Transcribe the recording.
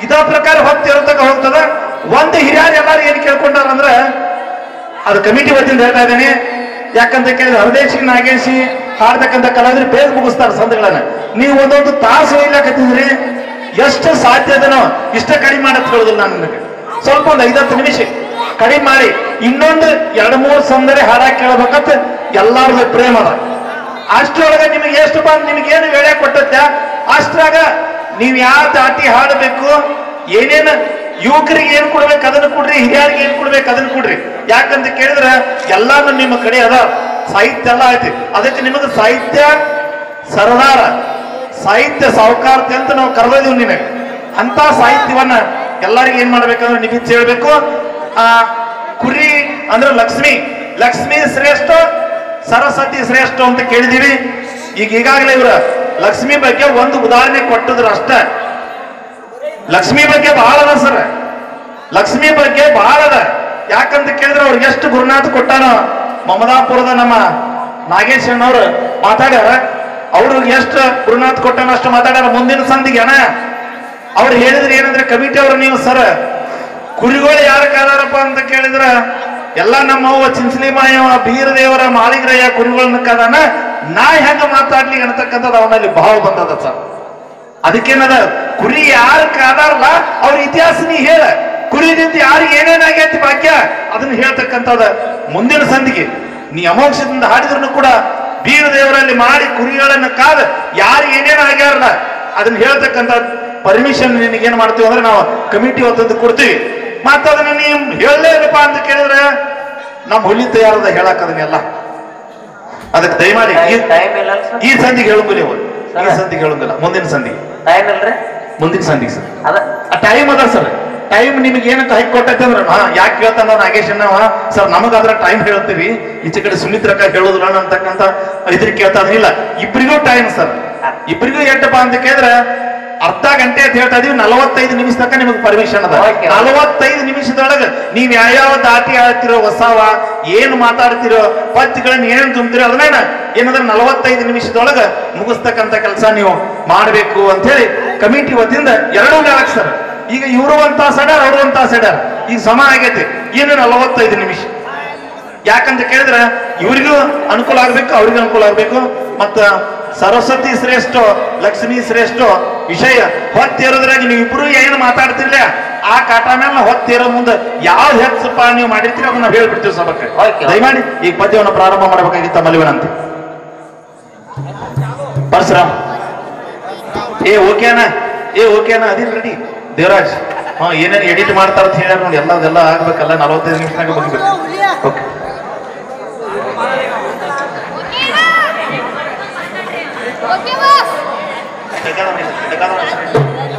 ಇದ ಪ್ರಕಾರ ಹೋಗ್ತಿರತಕ್ಕ ಹೋಗ್ತದ ಒಂದು ಹಿರಿಯರು ಎಲ್ಲಾರು ಏನ್ ಕೇಳ್ಕೊಂಡಾರ ಅಂದ್ರೆ ಅದು ಕಮಿಟಿ ವತಿಯಿಂದ ಹೇಳ್ತಾ ಇದ್ದೇನೆ ಯಾಕಂತ ಕೇಳಿದ್ರೆ ಹರದೇಶಿ ನಾಗೇಶಿ ಹಾಡ್ತಕ್ಕಂಥ ಕಲಾವಿದರು ಬೇಗ ಮುಗಿಸ್ತಾರೆ ಸಂದಗಳನ್ನ ನೀವು ಒಂದೊಂದು ತಾಸು ಒಯ್ಲಾಕತ್ತಿದ್ರಿ ಎಷ್ಟು ಸಾಧ್ಯದನೋ ಇಷ್ಟ ಕಡಿಮೆ ಮಾಡತ್ ಹೇಳುದಿಲ್ಲ ನಾನು ನಿಮಗೆ ಸ್ವಲ್ಪ ಒಂದು ಐದತ್ತು ನಿಮಿಷ ಕಡಿಮೆ ಮಾಡಿ ಇನ್ನೊಂದು ಎರಡು ಮೂರು ಸಂದರೆ ಹಾಡ ಕೇಳ್ಬೇಕಂತ ಎಲ್ಲಾರ್ದು ಪ್ರೇಮ ಅದ ಅಷ್ಟರೊಳಗೆ ನಿಮಗೆ ಎಷ್ಟು ಬಂದು ನಿಮಗೆ ಏನು ವೇಳೆ ಕೊಟ್ಟದ್ದ ಅಷ್ಟ್ರಾಗ ನೀವು ಯಾವ ದಾಟಿ ಹಾಡಬೇಕು ಏನೇನು ಯುವಕರಿಗೆ ಏನ್ ಕೊಡ್ಬೇಕು ಅದನ್ನ ಕೊಡ್ರಿ ಹಿರಿಯರಿಗೆ ಏನ್ ಕೊಡ್ಬೇಕು ಅದನ್ನ ಕೊಡ್ರಿ ಯಾಕಂತ ಕೇಳಿದ್ರೆ ಎಲ್ಲಾನು ನಿಮ್ಮ ಕಡೆ ಅದ ಸಾಹಿತ್ಯ ಎಲ್ಲ ಐತಿ ಅದಕ್ಕೆ ನಿಮಗೆ ಸಾಹಿತ್ಯ ಸರದಾರ ಸಾಹಿತ್ಯ ಸಾಹುಕಾರತೆ ಅಂತ ನಾವು ಕರೆದಿದ್ದೀವಿ ನಿನಗೆ ಅಂತ ಸಾಹಿತ್ಯವನ್ನ ಎಲ್ಲರಿಗೂ ಏನ್ ಮಾಡ್ಬೇಕಂದ್ರೆ ನಿಮಿತ್ ಹೇಳ್ಬೇಕು ಆ ಕುರಿ ಅಂದ್ರೆ ಲಕ್ಷ್ಮಿ ಲಕ್ಷ್ಮಿ ಶ್ರೇಷ್ಠ ಸರಸ್ವತಿ ಶ್ರೇಷ್ಠ ಅಂತ ಕೇಳಿದೀವಿ ಈಗ ಈಗಾಗಲೇ ಇವ್ರ ಲಕ್ಷ್ಮಿ ಬಗ್ಗೆ ಒಂದು ಉದಾಹರಣೆ ಕೊಟ್ಟಿದ್ರು ಅಷ್ಟೇ ಲಕ್ಷ್ಮಿ ಬಗ್ಗೆ ಬಹಳ ಅದ ಸರ್ ಲಕ್ಷ್ಮಿ ಬಗ್ಗೆ ಬಹಳ ಅದ ಯಾಕಂತ ಕೇಳಿದ್ರೆ ಅವ್ರಿಗೆ ಎಷ್ಟು ಗುರುನಾಥ ಕೊಟ್ಟಾನೋ ಮಮದಾಪುರದ ನಮ್ಮ ನಾಗೇಶ್ ಅಣ್ಣವ್ರು ಮಾತಾಡ್ಯಾರ ಅವ್ರಿಗೆ ಎಷ್ಟು ಗುರುನಾಥ್ ಕೊಟ್ಟಾನ ಅಷ್ಟು ಮಾತಾಡ್ಯಾರ ಮುಂದಿನ ಸಂದಿಗೆ ಅಣ್ಣ ಅವ್ರು ಹೇಳಿದ್ರೆ ಏನಂದ್ರೆ ಕಮಿಟಿ ಅವರು ನೀವು ಸರ್ ಕುರಿಗಳು ಯಾರ ಕಾದಾರಪ್ಪ ಅಂತ ಕೇಳಿದ್ರ ಎಲ್ಲ ನಮ್ಮವ್ವ ಚಿನ್ಸಲಿ ಮಾಯವ ಬೀರದೇವರ ಮಾಳಿಗ್ರಯ್ಯ ಕುರಿಗಳನ್ನ ಕಾದಾನ ನಾ ಹೆಂಗ ಮಾತಾಡ್ಲಿ ಅನ್ನತಕ್ಕಂಥದ್ದು ಅವನಲ್ಲಿ ಭಾವ ಬಂದದ ಸರ್ ಅದಕ್ಕೇನದ ಕುರಿ ಯಾರು ಕಾದಾರಲ್ಲ ಅವ್ರ ಇತಿಹಾಸ ನೀ ಹೇಳ ಕುರಿದಿಂದ ಯಾರಿಗೆ ಏನೇನಾಗೈತಿ ಭಾಗ್ಯ ಅದನ್ನ ಹೇಳ್ತಕ್ಕಂಥದ ಮುಂದಿನ ಸಂದಿಗೆ ನೀ ಅಮೋಕ್ಷದಿಂದ ಹಾಡಿದ್ರು ಕೂಡ ಬೀರ ದೇವರಲ್ಲಿ ಮಾಡಿ ಕುರಿಗಳನ್ನ ಕಾದ ಯಾರು ಏನೇನು ಆಗ್ಯಾರಲ್ಲ ಅದನ್ನ ಹೇಳ್ತಕ್ಕಂಥ ಪರ್ಮಿಷನ್ ನಿನಗೆ ಏನ್ ಮಾಡ್ತೀವಿ ಅಂದ್ರೆ ನಾವು ಕಮಿಟಿ ಹೊತ್ತದ್ದು ಕೊಡ್ತೀವಿ ಮತ್ತ ಅದನ್ನ ನೀವು ಹೇಳಲೇ ಇಲ್ಲಪ್ಪ ಅಂತ ಕೇಳಿದ್ರೆ ನಮ್ಮ ಹುಲಿ ತಯಾರದ ಹೇಳಕ್ ಅದನ್ನೆಲ್ಲ ಅದಕ್ಕೆ ದಯಮಾಡಿ ಈ- ಟೈಮ್ ಇಲ್ಲ ಸರ್ ಈ ಸಂದಿಗೆ ಹೇಳಂಗಿಲ್ಲ ಇವು. ಈ ಸಂದಿಗೆ ಹೇಳಂಗಿಲ್ಲ ಮುಂದಿನ ಸಂದಿಗೆ ಟೈಮ್ ಇಲ್ರಿ ಮುಂದಿನ ಸಂದಿಗೆ ಸರ್ ಅದ ಟೈಮ್ ಅದ ಸರ್ ಟೈಮ್ ನಿಮ್ಗೆ ಏನಂತ ಹೈಕ್ ಕೊಟ್ಟೈತೆ ಅಂದ್ರೆ ಹಾ ಯಾಕೆ ಹೇಳ್ತಾನ ನಾಗೇಶ್ ಅಣ್ಣವ ಸರ್ ನಮಗಾದ್ರ ಟೈಮ್ ಹೇಳ್ತೀವಿ ಈಚೆ ಕಡೆ ಸುಮಿತ್ರಕ್ಕ ಹೇಳೋದಿಲ್ಲ ಅಂತಕ್ಕಂಥ ಇದ್ರ ಕೇಳ್ತಾ ಇಲ್ಲ ಇಬ್ಬರಿಗೂ ಟೈಮ್ ಸರ್ ಇಬ್ಬರಿಗೂ ಎಷ್ಟಪ್ಪ ಅಂತ ಕೇಳಿದ್ರೆ ಅರ್ಧ ಗಂಟೆ ಅಂತ ಹೇಳ್ತಾ ಇದೀವಿ ನಲವತ್ತೈದು ನಿಮಿಷ ತನಕ ನಿಮಗೆ ಪರ್ಮಿಷನ್ ಅದ Okay. ನಲವತ್ತೈದು ನಿಮಿಷದೊಳಗೆ ನೀವ್ ಯಾವ್ಯಾವ ದಾಟಿ ಆಡ್ತಿರೋ ಹೊಸವ ಏನ್ ಮಾತಾಡ್ತಿರೋ ಪದ್ಯಗಳನ್ನ ಏನ್ ತುಂಬ್ತಿರೋ ಅದನ್ನ ಏನಂದ್ರೆ ನಲವತ್ತೈದು ನಿಮಿಷದೊಳಗೆ ಮುಗಿಸ್ತಕ್ಕಂಥ ಕೆಲಸ ನೀವು ಮಾಡಬೇಕು ಅಂತ ಹೇಳಿ ಕಮಿಟಿ ವತಿಯಿಂದ ಎರಡೂ ನಾಲ್ಕು ಸರ್ ಈಗ ಇವರು ಒಂದ್ ತಾಸು ಆಡ್ಯಾರ ಅವರು ಒಂದ್ ತಾಸು ಆಡ್ಯಾರ ಈಗ ಸಮ ಆಗೈತಿ ಏನು ನಲವತ್ತೈದು ನಿಮಿಷ ಯಾಕಂತ ಕೇಳಿದ್ರೆ ಇವರಿಗೂ ಅನುಕೂಲ ಆಗ್ಬೇಕು ಅವ್ರಿಗೂ ಅನುಕೂಲ ಆಗ್ಬೇಕು ಮತ್ತ ಸರಸ್ವತಿ ಶ್ರೇಷ್ಠ ಲಕ್ಷ್ಮಿ ಶ್ರೇಷ್ಠ ವಿಷಯ ಹೊತ್ತೇರೋದ್ರಾಗ ನೀವು ಇಬ್ರು ಏನು ಮಾತಾಡ್ತಿರ್ಲ ಆ ಕಾಟ ಮೇಲೆ ಹೊತ್ತೇರೋ ಮುಂದೆ ಯಾವ್ದು ಹೆಚ್ಚಪ್ಪ ನೀವು ಮಾಡಿರ್ತೀರಿ ಅದನ್ನ ನಾವು ಹೇಳ್ಬಿಡ್ತೀವಿ ಸಭಕ್ಕೆ Okay. ದಯಮಾಡಿ ಈ ಪದ್ಯವನ್ನು ಪ್ರಾರಂಭ ಮಾಡಬೇಕಾಗಿತ್ತ ತಮ್ಮಲ್ಲಿ ವಿನಂತಿ ಪರಶುರಾಮ್ ಏ ಓಕೆನಾ ಏ ಓಕೆನಾ ಅದಿನ್ ರೆಡಿ ದೇವರಾಜ್ ಹಾ ಏನೇನು ಎಡಿಟ್ ಮಾಡ್ತಾರ ಅಂತ ಹೇಳ್ಯಾರ ನೋಡಿ ಎಲ್ಲ ಅದೆಲ್ಲ ಆಗ್ಬೇಕಲ್ಲ ನಲವತ್ತೈದು ನಿಮಿಷನಾಗ ಮುಗಿಬೇಕು ಓಕೆ ಓಕೆ ಬಾಸ್ ಬೇಕಾದ್ರೆ ಬೇಕಾದ್ರೆ